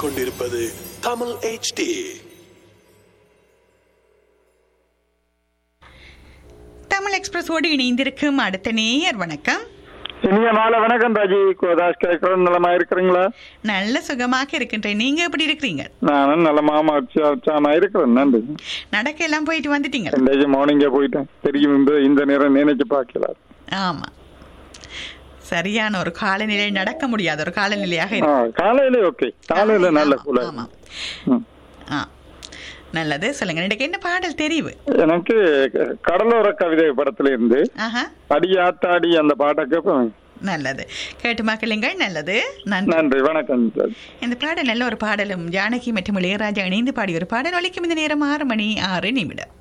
கேட்டுக்கொண்டிருப்பது தமிழ் HD தமிழ் எக்ஸ்பிரஸோடு இணைந்திருக்கும் அடுத்த நேயர் வணக்கம் இனிய மாலை வணக்கம் ராஜி கோதாஸ் கேட்கறோம் நலமா இருக்கிறீங்களா நல்ல சுகமாக இருக்கின்றேன் நீங்க எப்படி இருக்கிறீங்க நானும் நலமாமா உற்சாகமா இருக்கிறேன் நன்றி நடக்க எல்லாம் போயிட்டு வந்துட்டீங்க இன்றைக்கு மார்னிங்கே போயிட்டேன் தெரியும் இந்த இந்த நேரம் நினைச்சு பார்க்கல ஆமா சரியான ஒரு காலநிலை நடக்க முடியாத ஒரு காலநிலையாக ஆ, இருக்கு காலையில ஓகே காலையில நல்ல ஆமா, கூல ஆமா. ஆ நல்லது சொல்லுங்க எனக்கு என்ன பாடல் தெரிவு எனக்கு கடலோர கவிதை படத்துல இருந்து ஆஹா அடி ஆத்தாடி அந்த பாட்டை கேட்பேன் நல்லது கேட்டு மக்களுங்கள் நல்லது நன்றி நன்றி வணக்கம் ராஜி. இந்த பாடல் நல்ல ஒரு பாடலும் ஜானகி மற்றும் இளையராஜா இணைந்து பாடிய ஒரு பாடல் ஒலிக்கும் இந்த நேரம் ஆறு மணி ஆறு நிமிடம்